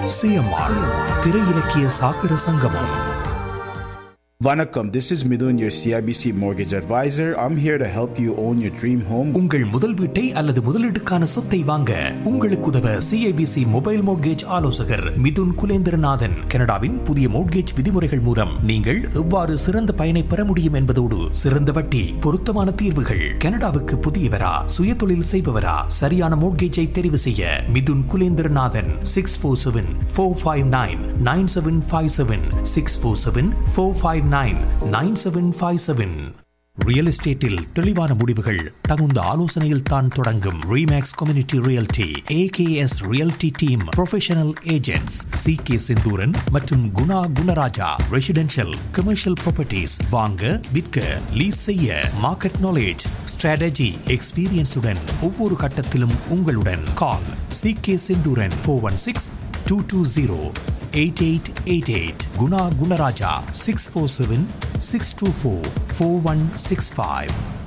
CMR திரை இலக்கிய சாகர சங்கமம் Vanakkam, this is Midun, your CIBC mortgage advisor. I'm here to help you own your dream home. உங்கள் முதல் வீட்டை அல்லது முதலீட்டுக்கான சொத்தை வாங்க உங்களுக்கு உதவ சிஐபிசி மொபைல் மோட்கேஜ் ஆலோசகர் மிதுன் குலேந்திரநாதன் கனடாவின் புதிய மோட்கேஜ் விதிமுறைகள் மூலம் நீங்கள் எவ்வாறு சிறந்த பயனை பெற முடியும் என்பதோடு சிறந்த வட்டி பொருத்தமான தீர்வுகள் கனடாவுக்கு புதியவரா சுயதொழில் செய்பவரா சரியான மோட்கேஜை தெரிவு செய்ய Mithun Kulendranathan six four seven four five nine nine seven five seven six four seven four five nine nine seven five seven real எஸ்டேட்டில் தெளிவான முடிவுகள் தகுந்த ஆலோசனையில் தான் தொடங்கும் REMAX community realty AKS realty team professional agents C K Senthuran மற்றும் Guna Gunarajah residential commercial properties வாங்க விற்க லீஸ் செய்ய மார்க்கெட் நாலேஜ் ஸ்ட்ராட்டஜி எக்ஸ்பீரியன்ஸுடன் ஒவ்வொரு கட்டத்திலும் உங்களுடன் call C K Senthuran four one six two two zero eight eight eight eight Guna Gunarajah six four seven six two four four one six five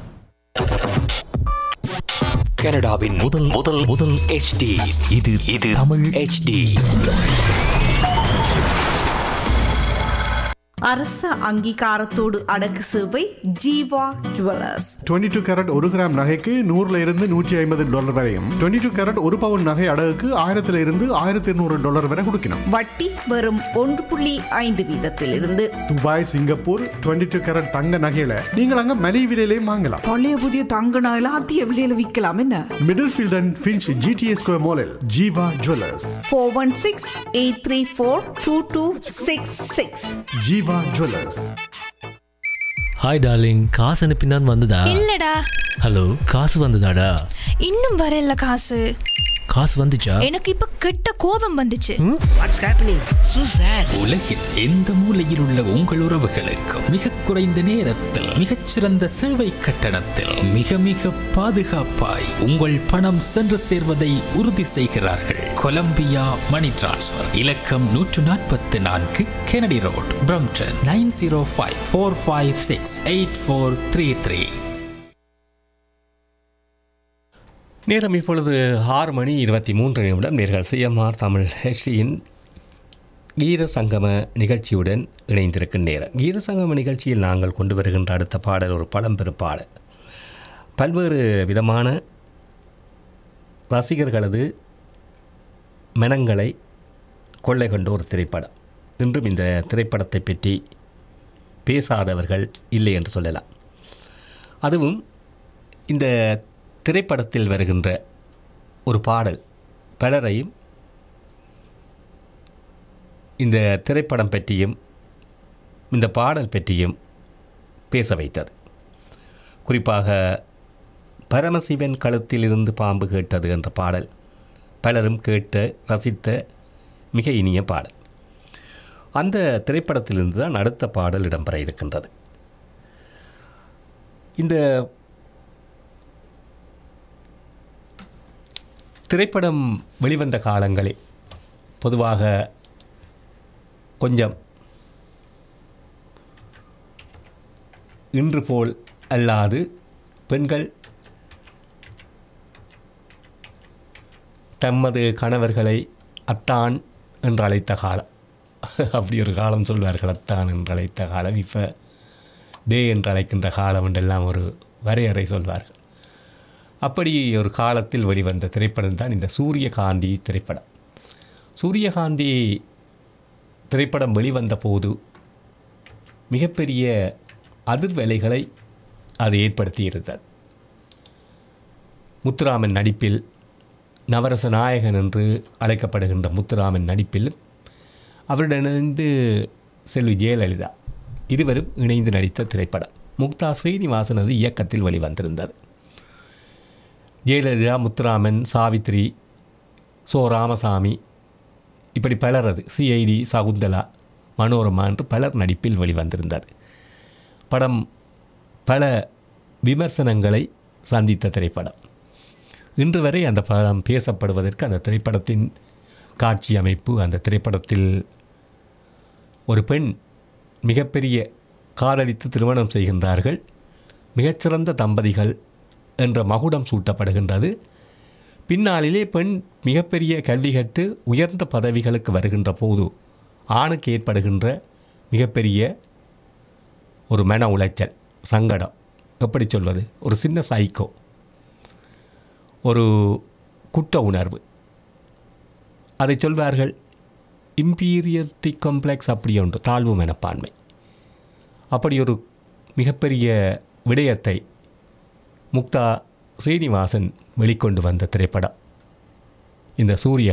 கனடாவின் முதல் முதல் முதல் HD இது இது தமிழ் HD அரச அங்கீகாரத்தோடு அடக்கு சேவை ஜீவா ஜுவல்லர்ஸ் 22 டூ கேரட் ஒரு கிராம் நகைக்கு நூறுல இருந்து நூற்றி ஐம்பது டாலர் வரையும் 22 டூ கேரட் ஒரு பவுன் நகை அடகுக்கு ஆயிரத்துல இருந்து ஆயிரத்தி இருநூறு டாலர் வரை கொடுக்கணும் வட்டி வெறும் ஒன்று புள்ளி ஐந்து வீதத்திலிருந்து துபாய் சிங்கப்பூர் 22 டூ கேரட் தங்க நகையில நீங்கள் அங்க மலிவு விலையிலையும் வாங்கலாம் பழைய புதிய தங்க நகையில அதிக விலையில விற்கலாம் என்ன Middlefield and Finch GTS square மாலில் Jeeva jewellers four one six eight three four two two six six Jeeva jewellers hi darling காசு அனுப்பினான் வந்ததா இல்லடா ஹலோ காசு வந்ததாடா இன்னும் வரல காசு காசு வந்துச்சா எனக்கு இப்ப கெட்ட கோபம் வந்துச்சு உலகில் எந்த மூலையில் உள்ள உங்கள் உறவுகளுக்கு மிக குறைந்த நேரத்தில் மிகச்சிறந்த சேவை கட்டணத்தில் மிக மிக பாதுகாப்பாய் உங்கள் பணம் சென்று சேர்வதை உறுதி செய்கிறார்கள் கொலம்பியா மணி டிரான்ஸ்ஃபர் இலக்கம் நூற்று நாற்பத்தி நான்கு Kennedy road Brampton nine zero five four five six eight four three three நேரம் இப்பொழுது ஆறு மணி இருபத்தி மூன்று நிமிடம் நேர்கள் சிஎம்ஆர் தமிழ் ஹெச்டியின் கீத சங்கம நிகழ்ச்சியுடன் இணைந்திருக்கும் நேரம் கீத சங்கம நிகழ்ச்சியில் நாங்கள் கொண்டு வருகின்ற அடுத்த பாடல் ஒரு பழம்பெரு பாடல் பல்வேறு விதமான ரசிகர்களது மனங்களை கொள்ளை கொண்ட ஒரு திரைப்படம் இன்றும் இந்த திரைப்படத்தை பற்றி பேசாதவர்கள் இல்லை என்று சொல்லலாம் அதுவும் இந்த திரைப்படத்தில் வருகின்ற ஒரு பாடல் பலரையும் இந்த திரைப்படம் பற்றியும் இந்த பாடல் பற்றியும் பேச வைத்தது குறிப்பாக பரமசிவன் கழுத்திலிருந்து பாம்பு கேட்டது என்ற பாடல் பலரும் கேட்ட ரசித்த மிக இனிய பாடல் அந்த திரைப்படத்திலிருந்து தான் அடுத்த பாடல் இடம்பெற இருக்கின்றது இந்த திரைப்படம் வெளிவந்த காலங்களில் பொதுவாக கொஞ்சம் இன்று போல் அல்லாது பெண்கள் தமது கணவர்களை அத்தான் என்று அழைத்த காலம் அப்படி ஒரு காலம் சொல்வார்கள் அத்தான் என்று அழைத்த காலம் இப்போ டே என்று அழைக்கின்ற காலம் என்றெல்லாம் ஒரு வரையறை சொல்வார்கள் அப்படி ஒரு காலத்தில் வெளிவந்த திரைப்படம் தான் இந்த சூரியகாந்தி திரைப்படம் சூரியகாந்தி திரைப்படம் வெளிவந்த போது மிகப்பெரிய அதிர்வலைகளை அது ஏற்படுத்தியிருந்தது முத்துராமன் நடிப்பில் நவரச நாயகன் என்று அழைக்கப்படுகின்ற முத்துராமன் நடிப்பில் அவருடன் இணைந்து செல்வி ஜெயலலிதா இருவரும் இணைந்து நடித்த திரைப்படம் முக்தா ஸ்ரீனிவாசனது இயக்கத்தில் வெளிவந்திருந்தது ஜெயலலிதா முத்துராமன் சாவித்ரி சோ ராமசாமி இப்படி பலரது சிஐடி சகுந்தலா மனோரமா என்று பலர் நடிப்பில் வெளிவந்திருந்தது படம் பல விமர்சனங்களை சந்தித்த திரைப்படம் இன்று வரை அந்த படம் பேசப்படுவதற்கு அந்த திரைப்படத்தின் காட்சி அமைப்பு அந்த திரைப்படத்தில் ஒரு பெண் மிகப்பெரிய காதலித்து திருமணம் செய்கின்றார்கள் மிகச்சிறந்த தம்பதிகள் என்ற மகுடம் சூட்டப்படுகின்றது பின்னாளிலே பெண் மிகப்பெரிய கல்வி கற்று உயர்ந்த பதவிகளுக்கு வருகின்ற போது ஆணுக்கு ஏற்படுகின்ற மிகப்பெரிய ஒரு மன உளைச்சல் சங்கடம் எப்படி சொல்வது ஒரு சின்ன சைக்கோ ஒரு குற்ற உணர்வு அதை சொல்வார்கள் இம்பீரியரிட்டி காம்ப்ளெக்ஸ் அப்படி ஒன்று தாழ்வு மனப்பான்மை அப்படி ஒரு மிகப்பெரிய விடயத்தை முக்தா ஸ்ரீனிவாசன் வெளிக்கொண்டு வந்த திரைப்படம் இந்த சூரிய